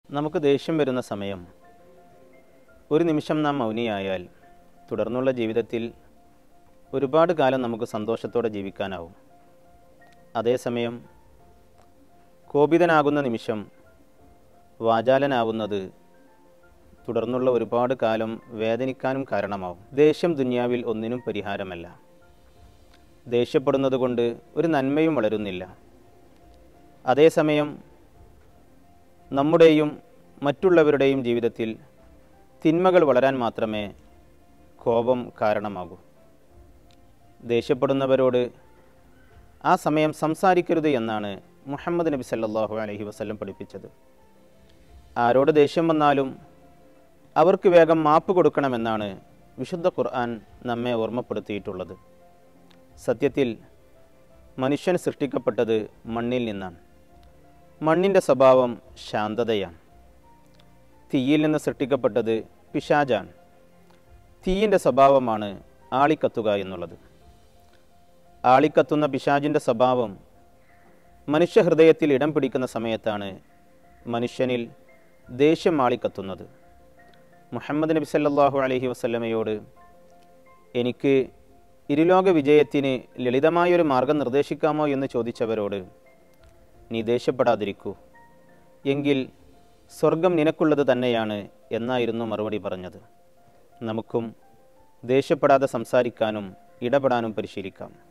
നമുക്ക് ദേഷ്യം വരുന്ന സമയം ഒരു നിമിഷം നാം മൗനിയായാൽ തുടർന്നുള്ള ജീവിതത്തിൽ ഒരുപാട് കാലം നമുക്ക് സന്തോഷത്തോടെ ജീവിക്കാനാവും അതേസമയം കോപിതനാകുന്ന നിമിഷം വാചാലനാവുന്നത് തുടർന്നുള്ള ഒരുപാട് കാലം വേദനിക്കാനും കാരണമാവും ദേഷ്യം ദുനിയാവിൽ ഒന്നിനും പരിഹാരമല്ല ദേഷ്യപ്പെടുന്നത് കൊണ്ട് ഒരു നന്മയും വളരുന്നില്ല അതേസമയം നമ്മുടെയും മറ്റുള്ളവരുടെയും ജീവിതത്തിൽ തിന്മകൾ വളരാൻ മാത്രമേ കോപം കാരണമാകൂ ദേഷ്യപ്പെടുന്നവരോട് ആ സമയം സംസാരിക്കരുത് എന്നാണ് മുഹമ്മദ് നബി സല്ലല്ലാഹു അലൈഹി വസല്ലം പഠിപ്പിച്ചത് ആരോട് ദേഷ്യം വന്നാലും അവർക്ക് വേഗം മാപ്പ് കൊടുക്കണമെന്നാണ് വിശുദ്ധ ഖുർആൻ നമ്മെ ഓർമ്മപ്പെടുത്തിയിട്ടുള്ളത് സത്യത്തിൽ മനുഷ്യൻ സൃഷ്ടിക്കപ്പെട്ടത് മണ്ണിൽ നിന്നാണ് മണ്ണിൻ്റെ സ്വഭാവം ശാന്തതയാണ് തീയിൽ നിന്ന് സൃഷ്ടിക്കപ്പെട്ടത് പിശാജാണ് തീയിൻ്റെ സ്വഭാവമാണ് ആളിക്കത്തുക എന്നുള്ളത് ആളിക്കത്തുന്ന പിശാജിൻ്റെ സ്വഭാവം മനുഷ്യഹൃദയത്തിൽ ഇടം പിടിക്കുന്ന സമയത്താണ് മനുഷ്യനിൽ ദേഷ്യം ആളിക്കത്തുന്നത് മുഹമ്മദ് നബി സല്ലല്ലാഹു അലൈഹി വസല്ലമയോട് എനിക്ക് ഇരുലോക വിജയത്തിന് ലളിതമായൊരു മാർഗം നിർദ്ദേശിക്കാമോ എന്ന് ചോദിച്ചവരോട് നീ ദേഷ്യപ്പെടാതിരിക്കൂ എങ്കിൽ സ്വർഗം നിനക്കുള്ളത് തന്നെയാണ് എന്നായിരുന്നു മറുപടി പറഞ്ഞത് നമുക്കും ദേഷ്യപ്പെടാതെ സംസാരിക്കാനും ഇടപെടാനും പരിശീലിക്കാം